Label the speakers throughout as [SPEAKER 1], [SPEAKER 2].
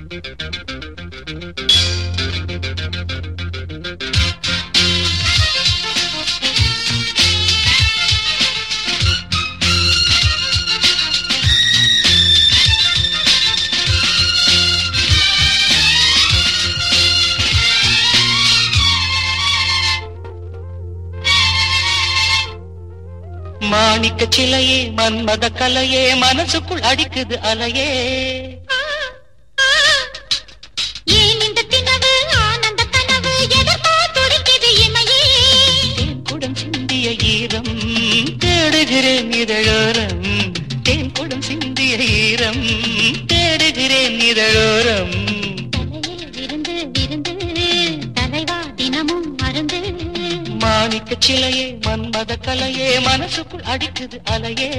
[SPEAKER 1] மாணிக்க சிலையே மன்மத கலையே மனசுக்குள் அடிக்குது அலையே
[SPEAKER 2] ஏன் இந்த தினவு ஆனந்த கனவு எதற்கோ துடிக்குது இமையே
[SPEAKER 1] தேன்குடம் சிந்திய ஈரம் தேடுகிறேன் இதழோரம் தேன்குடம் சிந்திய ஈரம் தேடுகிறேன் இதழோரம்
[SPEAKER 2] தலையில் விருந்து விருந்து தலைவா தினமும் மருந்து
[SPEAKER 1] மாணிக்க சிலையே மன்மத கலையே மனசுக்குள் அடிக்குது அலையே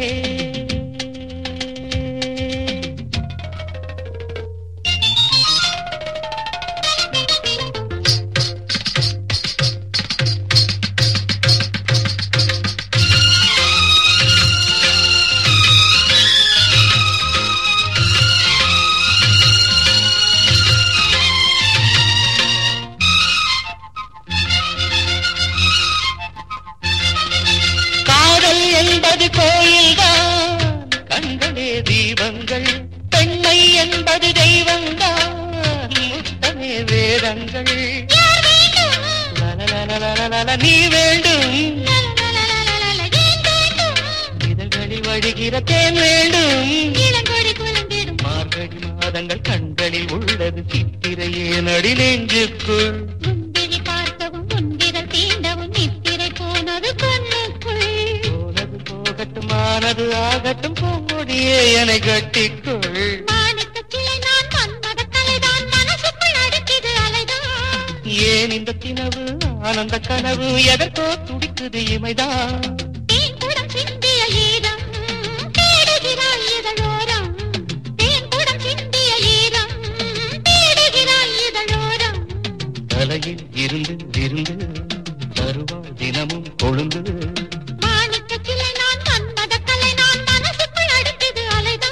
[SPEAKER 1] காதல் என்பது கோயில்தான் கண்களே தீபங்கள் பெண்மை என்பது தெய்வம்தான் முத்தமே வேதங்கள்
[SPEAKER 2] யார் வேண்டும்
[SPEAKER 1] லலலலலலல, நீ வேண்டும்
[SPEAKER 2] லலலலலலல, ஏன் வேண்டும்
[SPEAKER 1] இதழ்களில் வழிகிற தேன் வேண்டும்
[SPEAKER 2] இளங்கொடி குழம்பிடும்
[SPEAKER 1] மார்கழி மாதங்கள் கண்களில் உள்ளது சித்திரையே நடி நெஞ்சுக்குள்
[SPEAKER 2] முந்திரி பார்க்கவும் முன்விரல் தீண்டவும் நித்திரை போனது கண்ணுக்குள்
[SPEAKER 1] போனது போகட்டும் ஆனது ஆகட்டும் பூங்கொடியே என்னை கட்டிக்கொள்
[SPEAKER 2] மாணிக்கச் சிலை நான் மன்மத கலைதான் மனசுக்குள் அடிக்குது அலைதான்
[SPEAKER 1] ஏன் இந்த தினவு ஆனந்த கனவு எதற்கோ துடிக்குது இமைதான்
[SPEAKER 2] தேன்குடம் சிந்திய ஈரம் தேடுகிறாய் இதழோரம் தேன்குடம் சிந்திய ஈரம் தேடுகிறாய் இதழோரம்
[SPEAKER 1] தலையில் இருந்து விருந்து தருவாள் தினமும் கொழுந்து
[SPEAKER 2] மாணிக்கச் சிலை நான் மன்மத கலை நான் மனசுக்குள் அடிக்குது அலைதான்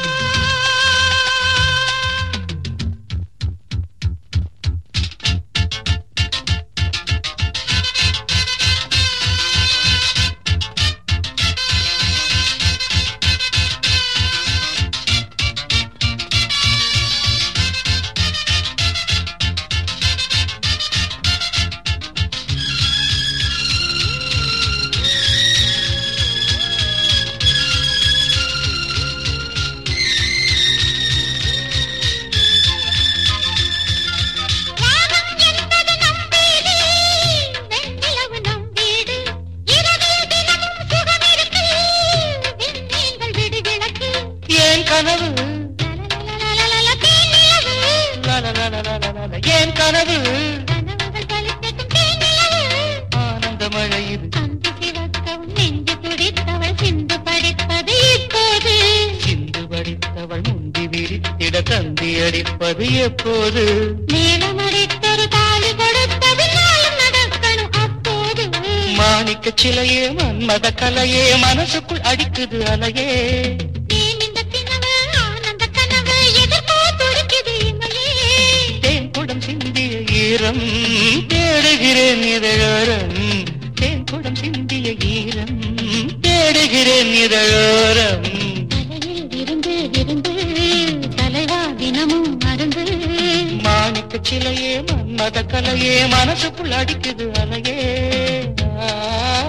[SPEAKER 2] வானம் என்பது நம் வீடு, வெண்ணிலவு நம் வீடு. இரவில் தினமும் சுகம் இருக்கு, விண்மீன்கள் விடிவிளக்கு.
[SPEAKER 1] ஏன் கனவு
[SPEAKER 2] லலலலலலல, தேனிலவு,
[SPEAKER 1] லலலலலலல, ஏன் கனவு
[SPEAKER 2] கனவுகள் பலிக்கட்டும் தேனிலவு.
[SPEAKER 1] ஆனந்த மழை இது
[SPEAKER 2] அன்பு சிவக்கவும் நெஞ்சு துடித்தவள் சிந்து படிப்பது இப்போது
[SPEAKER 1] சிந்து படித்தவள் முந்தி விரித்திட தந்தி அடிப்பது எப்போது
[SPEAKER 2] மேளமடித்தொரு தாலி கொடுத்தது நாளும் நடக்கணும் அப்போது
[SPEAKER 1] மாணிக்க சிலையே மன்மத கலையே மனசுக்குள் அடிக்குது அலையே
[SPEAKER 2] ஏன் இந்த தினவு ஆனந்த கனவு எதற்கோ துடிக்குது இமையே
[SPEAKER 1] தேன் குடம் சிந்திய ஈரம் தேடுகிறேன் இதழோரம் தேன் குடம் சிந்திய ஈரம் தேடுகிறேன் இதழோரம்
[SPEAKER 2] தலையில் விருந்து விருந்து தலைவா தினமும் மருந்து
[SPEAKER 1] மாணிக்க சிலையே மன்மத கலையே மனசுக்குள் அடிக்குது அலையே ஆ